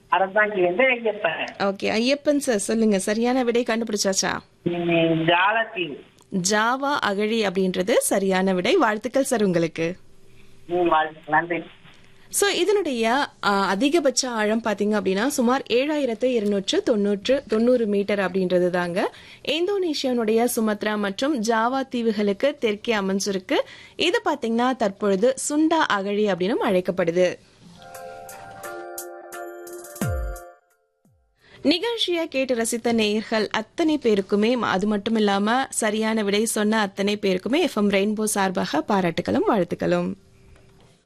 அரசாங்கிலிருந்து Ayyappan okay Ayyappan sir சொல்லுங்க சரியான விடை கண்டுபிடிச்சாச்சா ம், ஜாலத்தீவு ஜாவா அகழி அப்படின்றது சரியான விடை வாழ்த்துக்கள் சார் உங்களுக்கு ம், வாழ்த்து நன்றி ஸோ இதனுடைய ஆ, அதிகபட்ச ஆழம் பார்த்தீங்க அப்படின்னா சுமார் ஏழாயிரத்து இருநூற்று தொண்ணூற்று தொண்ணூறு மீட்டர் அப்படின்றது தாங்க இந்தோனேஷியானுடைய சுமத்ரா மற்றும் ஜாவா தீவுகளுக்கு தெற்கே அமைஞ்சிருக்கு இது பார்த்தீங்கன்னா தற்பொழுது சுண்டா அகழி அப்படின்னும் அழைக்கப்படுது நிகழ்ச்சியை கேட்டு ரசித்த நேயர்கள் அத்தனை பேருக்குமே அது மட்டும் இல்லாம சரியான விடை சொன்ன அத்தனை பேருக்குமே எஃப்எம் ரெயின்போ சார்பாக பாராட்டுகளும் வாழ்த்துக்களும்